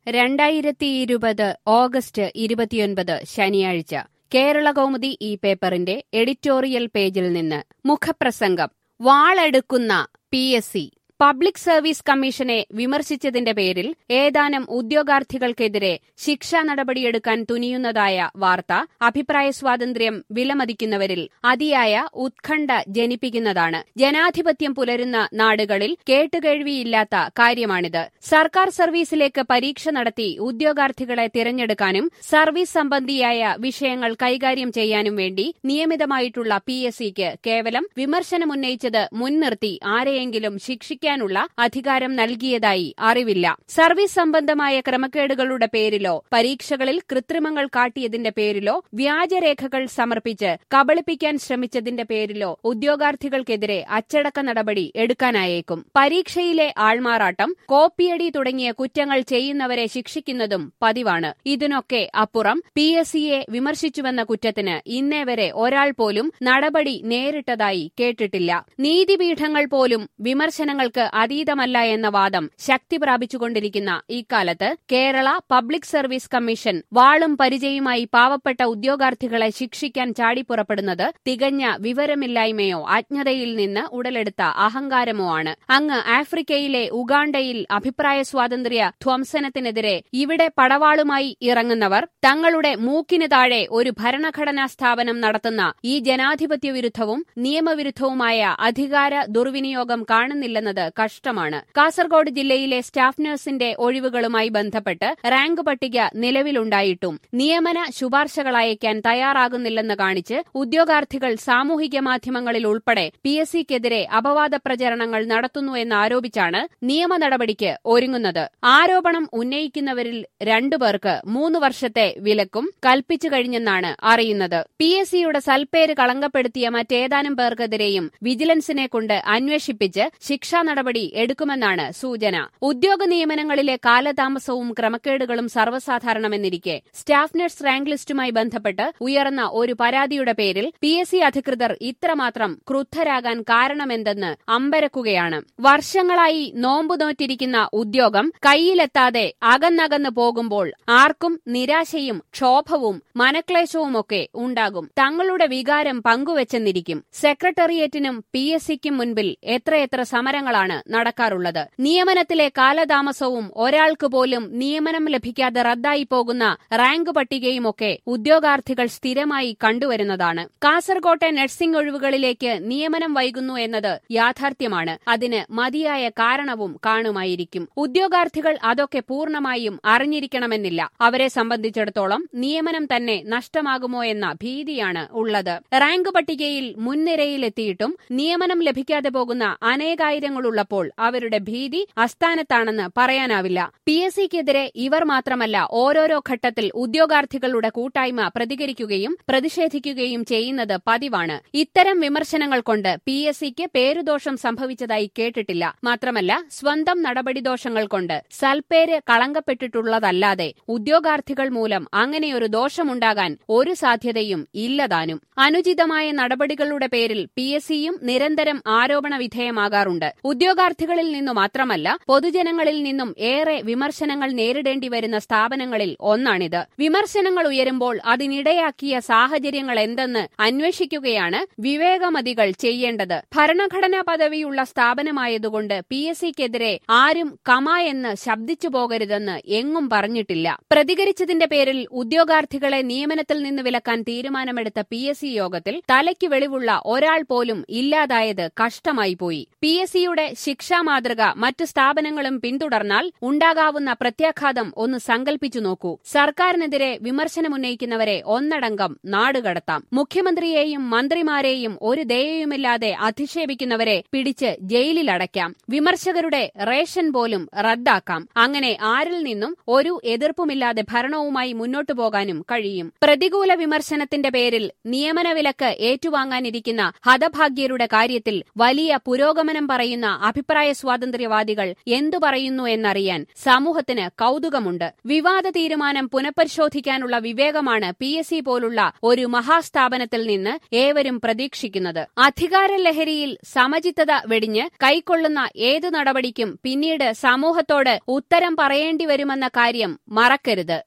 രണ്ടായിരത്തി ഇരുപത് ഓഗസ്റ്റ് ഇരുപത്തിയൊൻപത് ശനിയാഴ്ച കേരള കൗമുദി ഈ പേപ്പറിന്റെ എഡിറ്റോറിയൽ പേജിൽ നിന്ന് മുഖപ്രസംഗം വാളെടുക്കുന്ന P S C public service കമ്മീഷനെ വിമർശിച്ചതിന്റെ പേരിൽ ഏതാനും ഉദ്യോഗാർത്ഥികൾക്കെതിരെ ശിക്ഷാ നടപടിയെടുക്കാൻ തുനിയുന്നതായ വാർത്ത അഭിപ്രായ സ്വാതന്ത്ര്യം വിലമതിക്കുന്നവരിൽ അതിയായ ഉത്കണ്ഠ ജനിപ്പിക്കുന്നതാണ് ജനാധിപത്യം പുലരുന്ന നാടുകളിൽ കേട്ടുകേഴ്വിയില്ലാത്ത കാര്യമാണിത് സർക്കാർ സർവീസിലേക്ക് പരീക്ഷ നടത്തി ഉദ്യോഗാർത്ഥികളെ തിരഞ്ഞെടുക്കാനും സർവീസ് സംബന്ധിയായ വിഷയങ്ങൾ കൈകാര്യം ചെയ്യാനും വേണ്ടി നിയമിതമായിട്ടുള്ള പി എസ് സിക്ക് കേവലം വിമർശനമുന്നയിച്ചത് മുൻനിർത്തി ആരെയെങ്കിലും ശിക്ഷിക്കാനുള്ള അധികാരം നൽകിയതായി അറിവില്ല സർവീസ് സംബന്ധമായ ക്രമക്കേടുകളുടെ പേരിലോ പരീക്ഷകളിൽ കൃത്രിമങ്ങൾ കാട്ടിയതിന്റെ പേരിലോ വ്യാജരേഖകൾ സമർപ്പിച്ച് കബളിപ്പിക്കാൻ ശ്രമിച്ചതിന്റെ പേരിലോ ഉദ്യോഗാർത്ഥികൾക്കെതിരെ അച്ചടക്ക നടപടി എടുക്കാനായേക്കും പരീക്ഷയിലെ ആൾമാറാട്ടം കോപ്പിയടി തുടങ്ങിയ കുറ്റങ്ങൾ ചെയ്യുന്നവരെ ശിക്ഷിക്കുന്നതും പതിവാണ് ഇതിനൊക്കെ അപ്പുറം പി എസ് സിയെ വിമർശിച്ചുവെന്ന കുറ്റത്തിന് ഇന്നേ വരെ ഒരാൾ പോലും നടപടി നേരിട്ടതായി കേട്ടിട്ടില്ല നീതിപീഠങ്ങൾ പോലും വിമർശനങ്ങൾക്ക് അതീതമല്ല എന്ന വാദം ശക്തി പ്രാപിച്ചുകൊണ്ടിരിക്കുന്ന ഇക്കാലത്ത് കേരള പബ്ലിക് സർവീസ് കമ്മീഷൻ വാളും പരിചയമായി പാവപ്പെട്ട ഉദ്യോഗാർത്ഥികളെ ശിക്ഷിക്കാൻ ചാടിപ്പുറപ്പെടുന്നത് തികഞ്ഞ വിവരമില്ലായ്മയോ അജ്ഞതയിൽ നിന്ന് ഉടലെടുത്ത അഹങ്കാരമോ ആണ് അങ്ങ് ആഫ്രിക്കയിലെ ഉഗാണ്ടയിൽ അഭിപ്രായ സ്വാതന്ത്ര്യ ധ്വംസനത്തിനെതിരെ ഇവിടെ പടവാളുമായി ഇറങ്ങുന്നവർ തങ്ങളുടെ മൂക്കിന് താഴെ ഒരു ഭരണഘടനാ സ്ഥാപനം നടത്തുന്ന ഈ ജനാധിപത്യ വിരുദ്ധവും നിയമവിരുദ്ധവുമായ അധികാര ദുർവിനിയോഗം കാണുന്നില്ലെന്നത് കഷ്ടമാണ് കാസർഗോഡ് ജില്ലയിലെ സ്റ്റാഫ് നഴ്സിന്റെ ഒഴിവുകളുമായി ബന്ധപ്പെട്ട് റാങ്ക് പട്ടിക നിലവിലുണ്ടായിട്ടും നിയമന ശുപാർശകൾ അയക്കാൻ തയ്യാറാകുന്നില്ലെന്ന് കാണിച്ച് ഉദ്യോഗാർത്ഥികൾ സാമൂഹിക മാധ്യമങ്ങളിൽ ഉൾപ്പെടെ പി എസ് സിക്കെതിരെ അപവാദ പ്രചരണങ്ങൾ നടത്തുന്നു എന്നാരോപിച്ചാണ് നിയമ നടപടിക്ക് ഒരുങ്ങുന്നത് ആരോപണം ഉന്നയിക്കുന്നവരിൽ രണ്ടുപേർക്ക് മൂന്ന് വർഷത്തെ വിലക്കും കൽപ്പിച്ചു കഴിഞ്ഞെന്നാണ് അറിയുന്നത് പി എസ് സിയുടെ സൽപ്പേര് കളങ്കപ്പെടുത്തിയ മറ്റേതാനും പേർക്കെതിരെയും വിജിലൻസിനെ കൊണ്ട് അന്വേഷിപ്പിച്ച് ശിക്ഷാ നടപടി എടുക്കുമെന്നാണ് സൂചന ഉദ്യോഗ നിയമനങ്ങളിലെ കാലതാമസവും ക്രമക്കേടുകളും സർവ്വസാധാരണമെന്നിരിക്കെ സ്റ്റാഫ് നഴ്സ് റാങ്ക് ലിസ്റ്റുമായി ബന്ധപ്പെട്ട് ഉയർന്ന ഒരു പരാതിയുടെ പേരിൽ പി എസ് സി അധികൃതർ ഇത്രമാത്രം ക്രുദ്ധരാകാൻ കാരണമെന്തെന്ന് അമ്പരക്കുകയാണ് വർഷങ്ങളായി നോമ്പു നോറ്റിരിക്കുന്ന ഉദ്യോഗം കൈയിലെത്താതെ അകന്നകന്ന് പോകുമ്പോൾ ആർക്കും നിരാശയും ക്ഷോഭവും മനക്ലേശവുമൊക്കെ ഉണ്ടാകും തങ്ങളുടെ വികാരം പങ്കുവെച്ചെന്നിരിക്കും സെക്രട്ടേറിയറ്റിനും പി എസ് സിക്കും മുൻപിൽ എത്രയെത്ര സമരങ്ങളാണ് നടക്കാറുള്ളത് നിയമനത്തിലെ കാലതാമസവും ഒരാൾക്ക് പോലും നിയമനം ലഭിക്കാതെ റദ്ദായി പോകുന്ന റാങ്ക് പട്ടികയുമൊക്കെ ഉദ്യോഗാർത്ഥികൾ സ്ഥിരമായി കണ്ടുവരുന്നതാണ് കാസർകോട്ടെ നഴ്സിംഗ് ഒഴിവുകളിലേക്ക് നിയമനം വൈകുന്നു എന്നത് യാഥാർത്ഥ്യമാണ് അതിന് മതിയായ കാരണവും കാണുമായിരിക്കും ഉദ്യോഗാർത്ഥികൾ അതൊക്കെ പൂർണ്ണമായും അറിഞ്ഞിരിക്കണമെന്നില്ല അവരെ സംബന്ധിച്ചിടത്തോളം നിയമനം തന്നെ നഷ്ടമാകുമോ എന്ന ഭീതിയാണ് ഉള്ളത് റാങ്ക് പട്ടികയിൽ മുൻനിരയിലെത്തിയിട്ടും നിയമനം ലഭിക്കാതെ പോകുന്ന അനേകായിരങ്ങളുള്ളപ്പോൾ അവരുടെ ഭീതി അസ്ഥാനത്താണെന്ന് പറയാനാവില്ല പി എസ് സിക്കെതിരെ ഇവർ മാത്രമല്ല ഓരോരോ ഘട്ടത്തിൽ ഉദ്യോഗാർത്ഥികളുടെ കൂട്ടായ്മ പ്രതികരിക്കുകയും പ്രതിഷേധിക്കുകയും ചെയ്യുന്നത് പതിവാണ് ഇത്തരം വിമർശനങ്ങൾ കൊണ്ട് പി എസ് സിക്ക് പേരുദോഷം സംഭവിച്ചതായി കേട്ടിട്ടില്ല മാത്രമല്ല സ്വന്തം നടപടിദോഷങ്ങൾ കൊണ്ട് സൽപ്പേര് കളങ്കപ്പെട്ടിട്ടുള്ളതല്ലാതെ ഉദ്യോഗാർത്ഥികൾ മൂലം അങ്ങനെയൊരു ദോഷമുണ്ടാകാൻ ഒരു സാധ്യതയും ഇല്ലതാനും അനുചിതമായ നടപടികളുടെ പേരിൽ പി എസ് സിയും നിരന്തരം ആരോപണ വിധേയമാകാറുണ്ട് ഉദ്യോഗാർത്ഥികളിൽ നിന്നു മാത്രമല്ല പൊതുജനങ്ങളിൽ നിന്നും ഏറെ വിമർശനങ്ങൾ നേരിടേണ്ടി വരുന്ന സ്ഥാപനങ്ങളിൽ ഒന്നാണിത് വിമർശനങ്ങൾ ഉയരുമ്പോൾ അതിനിടയാക്കിയ സാഹചര്യങ്ങൾ എന്തെന്ന് അന്വേഷിക്കുകയാണ് വിവേകമതികൾ ചെയ്യേണ്ടത് ഭരണഘടനാ പദവിയുള്ള സ്ഥാപനമായതുകൊണ്ട് പി എസ് സിക്കെതിരെ ആരും കമ എന്ന് ശബ്ദിച്ചു പോകരുതെന്ന് എങ്ങും പറഞ്ഞിട്ടില്ല പ്രതികരിച്ചതിന്റെ പേരിൽ ഉദ്യോഗാർത്ഥികളെ നിയമനത്തിൽ നിന്ന് വിലക്കാൻ തീരുമാനമെടുത്ത പി എസ് സി യോഗത്തിൽ തലയ്ക്ക് വെളിവുള്ള ഒരാൾ പോലും ഇല്ലാതായത് കഷ്ടമായി പോയി പി എസ് സിയുടെ ശിക്ഷാ മാതൃക മറ്റു സ്ഥാപനങ്ങളും പിന്തുടർന്നാൽ ഉണ്ടാകാവുന്ന പ്രത്യാഘാതം ഒന്ന് സങ്കൽപ്പിച്ചു നോക്കൂ സർക്കാരിനെതിരെ വിമർശനമുന്നയിക്കുന്നവരെ ഒന്നടങ്കം നാടുകടത്താം മുഖ്യമന്ത്രിയെയും മന്ത്രിമാരെയും ഒരു ദയയുമില്ലാതെ അധിക്ഷേപിക്കുന്നവരെ പിടിച്ച് ജയിലിലടയ്ക്കാം വിമർശകരുടെ റേഷൻ പോലും റദ്ദാക്കാം അങ്ങനെ ആരിൽ നിന്നും ഒരു എതിർപ്പുമില്ലാതെ ഭരണവുമായി മുന്നോട്ടു പോകാനും കഴിയും പ്രതികൂല വിമർശനത്തിന്റെ പേരിൽ നിയമന വിലക്ക് ഏറ്റുവാങ്ങാനിരിക്കുന്ന ഹതഭാഗ്യരുടെ കാര്യത്തിൽ വലിയ പുരോഗമനം പറയുന്ന അഭിപ്രായ സ്വാതന്ത്ര്യവാദികൾ എന്തു പറയുന്നു എന്നറിയാൻ സമൂഹത്തിന് കൗതുകമുണ്ട് വിവാദ തീരുമാനം പുനഃപരിശോധിക്കാനുള്ള വിവേകമാണ് പി എസ് സി പോലുള്ള ഒരു മഹാസ്ഥാപനത്തിൽ നിന്ന് ഏവരും പ്രതീക്ഷിക്കുന്നത് അധികാര ലഹരിയിൽ സമചിത്തത വെടിഞ്ഞ് കൈക്കൊള്ളുന്ന ഏതു നടപടിക്കും പിന്നീട് സമൂഹത്തോട് ഉത്തരം പറയേണ്ടി വരുമെന്ന കാര്യം മറക്കരുത്